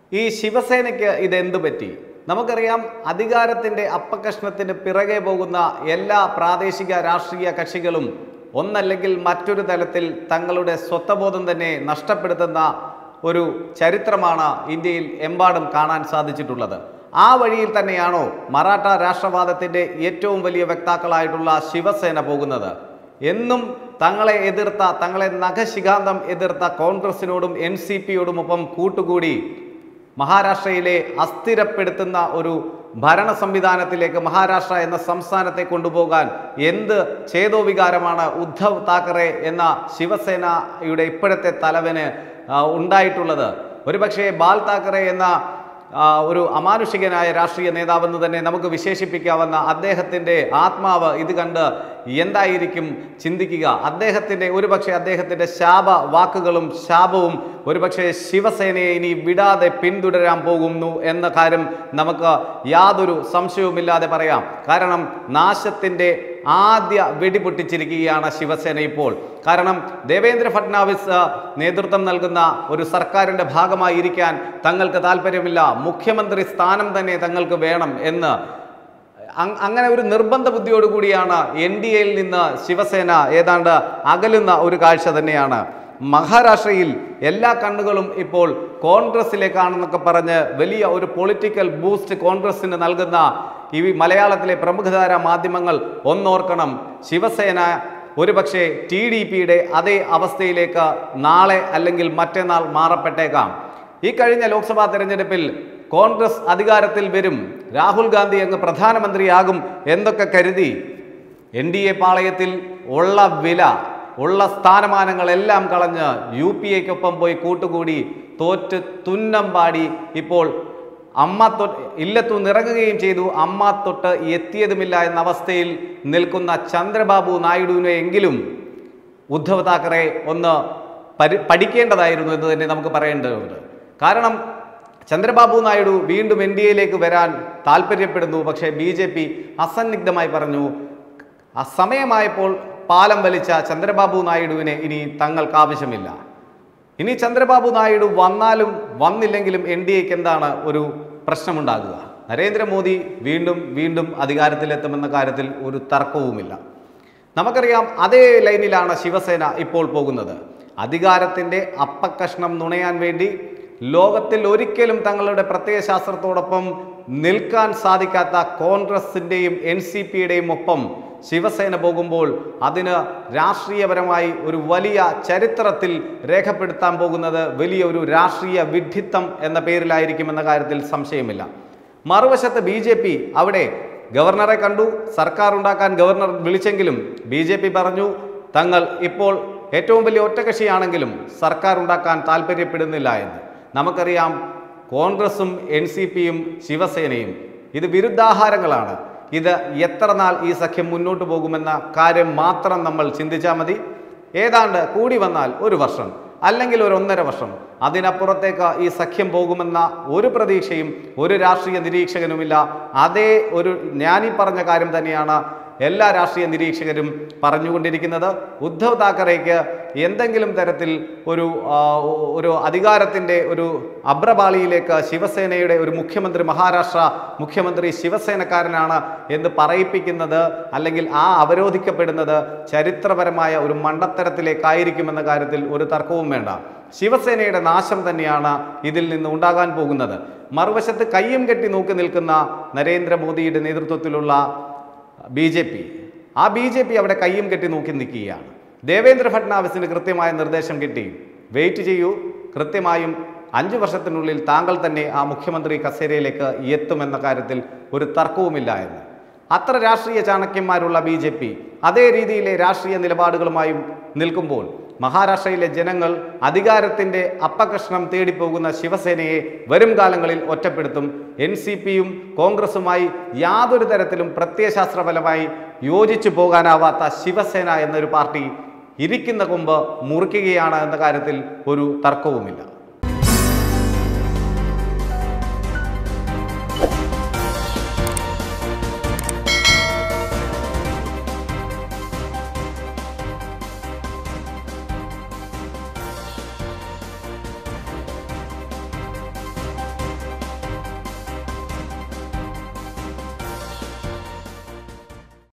ഈ ശിവസേനയ്ക്ക് ഇതെന്തു പറ്റി നമുക്കറിയാം അധികാരത്തിന്റെ അപ്പകഷ്ണത്തിന് പിറകെ പോകുന്ന എല്ലാ പ്രാദേശിക രാഷ്ട്രീയ കക്ഷികളും ഒന്നല്ലെങ്കിൽ മറ്റൊരു തലത്തിൽ തങ്ങളുടെ സ്വത്വബോധം തന്നെ നഷ്ടപ്പെടുത്തുന്ന ഒരു ചരിത്രമാണ് ഇന്ത്യയിൽ എമ്പാടും കാണാൻ സാധിച്ചിട്ടുള്ളത് ആ വഴിയിൽ തന്നെയാണോ മറാഠ രാഷ്ട്രവാദത്തിന്റെ ഏറ്റവും വലിയ വക്താക്കളായിട്ടുള്ള ശിവസേന പോകുന്നത് എന്നും തങ്ങളെ എതിർത്ത തങ്ങളെ നഖശികാന്തം എതിർത്ത കോൺഗ്രസിനോടും എൻ സി പിയോടുമൊപ്പം കൂട്ടുകൂടി മഹാരാഷ്ട്രയിലെ അസ്ഥിരപ്പെടുത്തുന്ന ഒരു ഭരണ സംവിധാനത്തിലേക്ക് മഹാരാഷ്ട്ര എന്ന സംസ്ഥാനത്തെ കൊണ്ടുപോകാൻ എന്ത് ചേതോവികാരമാണ് ഉദ്ധവ് താക്കറെ എന്ന ശിവസേനയുടെ ഇപ്പോഴത്തെ തലവന് ആ, ഉണ്ടായിട്ടുള്ളത് ഒരുപക്ഷെ ബാൽ താക്കറെ എന്ന ആ, ഒരു അമാനുഷികനായ രാഷ്ട്രീയ നേതാവെന്ന് തന്നെ നമുക്ക് വിശേഷിപ്പിക്കാവുന്ന അദ്ദേഹത്തിൻ്റെ ആത്മാവ് ഇത് കണ്ട് എന്തായിരിക്കും ചിന്തിക്കുക അദ്ദേഹത്തിൻ്റെ ഒരുപക്ഷെ അദ്ദേഹത്തിൻ്റെ ശാപ വാക്കുകളും ശാപവും ഒരുപക്ഷെ ശിവസേനയെ ഇനി വിടാതെ പിന്തുടരാൻ പോകുന്നു എന്ന കാര്യം നമുക്ക് യാതൊരു സംശയവുമില്ലാതെ പറയാം കാരണം നാശത്തിൻ്റെ ആദ്യ വെടിപൊട്ടിച്ചിരിക്കുകയാണ് ശിവസേന ഇപ്പോൾ കാരണം ദേവേന്ദ്ര ഫട്നാവിസ് ആ, നേതൃത്വം നൽകുന്ന ഒരു സർക്കാരിൻ്റെ ഭാഗമായി ഇരിക്കാൻ തങ്ങൾക്ക് താല്പര്യമില്ല മുഖ്യമന്ത്രി സ്ഥാനം തന്നെ തങ്ങൾക്ക് വേണം എന്ന് അങ്- അങ്ങനെ ഒരു നിർബന്ധ ബുദ്ധിയോടുകൂടിയാണ് എൻ ഡി എയിൽ നിന്ന് ശിവസേന ഏതാണ്ട് അകലുന്ന ഒരു കാഴ്ച തന്നെയാണ് മഹാരാഷ്ട്രയിൽ എല്ലാ കണ്ണുകളും ഇപ്പോൾ കോൺഗ്രസിലേക്കാണെന്നൊക്കെ പറഞ്ഞ് വലിയ ഒരു പൊളിറ്റിക്കൽ ബൂസ്റ്റ് കോൺഗ്രസിന് നൽകുന്ന ഈ മലയാളത്തിലെ പ്രമുഖധാര മാധ്യമങ്ങൾ ഒന്നോർക്കണം ശിവസേന ഒരുപക്ഷെ ടി ഡി പിയുടെ അതേ അവസ്ഥയിലേക്ക് നാളെ അല്ലെങ്കിൽ മറ്റന്നാൾ മാറപ്പെട്ടേക്കാം ഈ കഴിഞ്ഞ ലോക്സഭാ തെരഞ്ഞെടുപ്പിൽ കോൺഗ്രസ് അധികാരത്തിൽ വരും രാഹുൽ ഗാന്ധി അങ്ങ് പ്രധാനമന്ത്രിയാകും എന്നൊക്കെ കരുതി എൻ ഡി എ പാളയത്തിൽ ഉള്ള വില ഉള്ള സ്ഥാനമാനങ്ങളെല്ലാം കളഞ്ഞ് യു പി എക്കൊപ്പം പോയി കൂട്ടുകൂടി തോറ്റ് തുന്നം പാടി ഇപ്പോൾ അമ്മ തൊട്ട് ഇല്ലത്തു നിറങ്ങുകയും ചെയ്തു അമ്മ തൊട്ട് എത്തിയതുമില്ല എന്ന അവസ്ഥയിൽ നിൽക്കുന്ന ചന്ദ്രബാബു നായിഡുവിനെ എങ്കിലും ഉദ്ധവ് താക്കറെ ഒന്ന് പരി പഠിക്കേണ്ടതായിരുന്നു എന്ന് തന്നെ നമുക്ക് പറയേണ്ടതുണ്ട് കാരണം ചന്ദ്രബാബു നായിഡു വീണ്ടും എൻ ഡി എയിലേക്ക് വരാൻ താല്പര്യപ്പെടുന്നു പക്ഷേ ബി ജെ പി അസന്നിഗ്ധമായി പറഞ്ഞു ആ സമയമായപ്പോൾ പാലം വലിച്ച ചന്ദ്രബാബു നായിഡുവിനെ ഇനി തങ്ങൾക്ക് ആവശ്യമില്ല ഇനി ചന്ദ്രബാബു നായിഡു വന്നാലും വന്നില്ലെങ്കിലും എൻ ഡി എക്ക് എന്താണ് ഒരു പ്രശ്നമുണ്ടാകുക നരേന്ദ്രമോദി വീണ്ടും വീണ്ടും അധികാരത്തിലെത്തുമെന്ന കാര്യത്തിൽ ഒരു തർക്കവുമില്ല നമുക്കറിയാം അതേ ലൈനിലാണ് ശിവസേന ഇപ്പോൾ പോകുന്നത് അധികാരത്തിൻ്റെ അപ്പക്കഷ്ണം നുണയാൻ വേണ്ടി ലോകത്തിൽ ഒരിക്കലും തങ്ങളുടെ പ്രത്യയശാസ്ത്രത്തോടൊപ്പം നിൽക്കാൻ സാധിക്കാത്ത കോൺഗ്രസിൻ്റെയും എൻ സി പിയുടെയും ഒപ്പം ശിവസേന പോകുമ്പോൾ അതിന് രാഷ്ട്രീയപരമായി ഒരു വലിയ ചരിത്രത്തിൽ രേഖപ്പെടുത്താൻ പോകുന്നത് വലിയ ഒരു രാഷ്ട്രീയ വിഡ്ഢിത്തം എന്ന പേരിലായിരിക്കുമെന്ന കാര്യത്തിൽ സംശയമില്ല മറുവശത്ത് ബി ജെ പി അവിടെ ഗവർണറെ കണ്ടു സർക്കാർ ഉണ്ടാക്കാൻ ഗവർണർ വിളിച്ചെങ്കിലും ബി ജെ പി പറഞ്ഞു തങ്ങൾ ഇപ്പോൾ ഏറ്റവും വലിയ ഒറ്റകക്ഷിയാണെങ്കിലും സർക്കാർ ഉണ്ടാക്കാൻ താല്പര്യപ്പെടുന്നില്ല എന്ന് നമുക്കറിയാം കോൺഗ്രസും എൻ സി പിയും ശിവസേനയും ഇത് വിരുദ്ധാഹാരങ്ങളാണ് ഇത് എത്ര നാൾ ഈ സഖ്യം മുന്നോട്ട് പോകുമെന്ന കാര്യം മാത്രം നമ്മൾ ചിന്തിച്ചാൽ മതി ഏതാണ്ട് കൂടി വന്നാൽ ഒരു വർഷം അല്ലെങ്കിൽ ഒരു ഒന്നര വർഷം അതിനപ്പുറത്തേക്ക് ഈ സഖ്യം പോകുമെന്ന ഒരു പ്രതീക്ഷയും ഒരു രാഷ്ട്രീയ നിരീക്ഷകനുമില്ല അതേ ഒരു ഞാനീ പറഞ്ഞ കാര്യം തന്നെയാണ് എല്ലാ രാഷ്ട്രീയ നിരീക്ഷകരും പറഞ്ഞുകൊണ്ടിരിക്കുന്നത് ഉദ്ധവ് താക്കറേക്ക് എന്തെങ്കിലും തരത്തിൽ ഒരു ആ, ഒരു അധികാരത്തിൻ്റെ ഒരു അബ്രപാളിയിലേക്ക് ശിവസേനയുടെ ഒരു മുഖ്യമന്ത്രി മഹാരാഷ്ട്ര മുഖ്യമന്ത്രി ശിവസേനക്കാരനാണ് എന്ന് പറയിപ്പിക്കുന്നത് അല്ലെങ്കിൽ ആ അവരോധിക്കപ്പെടുന്നത് ചരിത്രപരമായ ഒരു മണ്ടത്തരത്തിലേക്കായിരിക്കുമെന്ന കാര്യത്തിൽ ഒരു തർക്കവും വേണ്ട ശിവസേനയുടെ നാശം തന്നെയാണ് ഇതിൽ നിന്ന് ഉണ്ടാകാൻ പോകുന്നത് മറുവശത്ത് കയ്യും കെട്ടി നോക്കി നിൽക്കുന്ന നരേന്ദ്രമോദിയുടെ നേതൃത്വത്തിലുള്ള ബി ജെ പി ആ ബി ജെ പി അവിടെ കയ്യും കെട്ടി നോക്കി നിൽക്കുകയാണ് ദേവേന്ദ്ര ഫട്നാവിസിന് കൃത്യമായ നിർദ്ദേശം കിട്ടി വെയിറ്റ് ചെയ്യൂ കൃത്യമായും അഞ്ചു വർഷത്തിനുള്ളിൽ താങ്കൾ തന്നെ ആ മുഖ്യമന്ത്രി കസേരയിലേക്ക് എത്തുമെന്ന കാര്യത്തിൽ ഒരു തർക്കവുമില്ല എന്ന് അത്ര രാഷ്ട്രീയ ചാണക്യന്മാരുള്ള ബി ജെ പി അതേ രീതിയിലെ രാഷ്ട്രീയ നിലപാടുകളുമായും നിൽക്കുമ്പോൾ മഹാരാഷ്ട്രയിലെ ജനങ്ങൾ അധികാരത്തിൻ്റെ അപ്പകഷ്ണം തേടിപ്പോകുന്ന ശിവസേനയെ വരും കാലങ്ങളിൽ ഒറ്റപ്പെടുത്തും എൻ സി പിയും കോൺഗ്രസുമായി യാതൊരു തരത്തിലും പ്രത്യയശാസ്ത്രപരമായി യോജിച്ചു പോകാനാവാത്ത ശിവസേന എന്നൊരു പാർട്ടി ഇരിക്കുന്ന കൊമ്പ് മുറിക്കുകയാണ് എന്ന കാര്യത്തിൽ ഒരു തർക്കവുമില്ല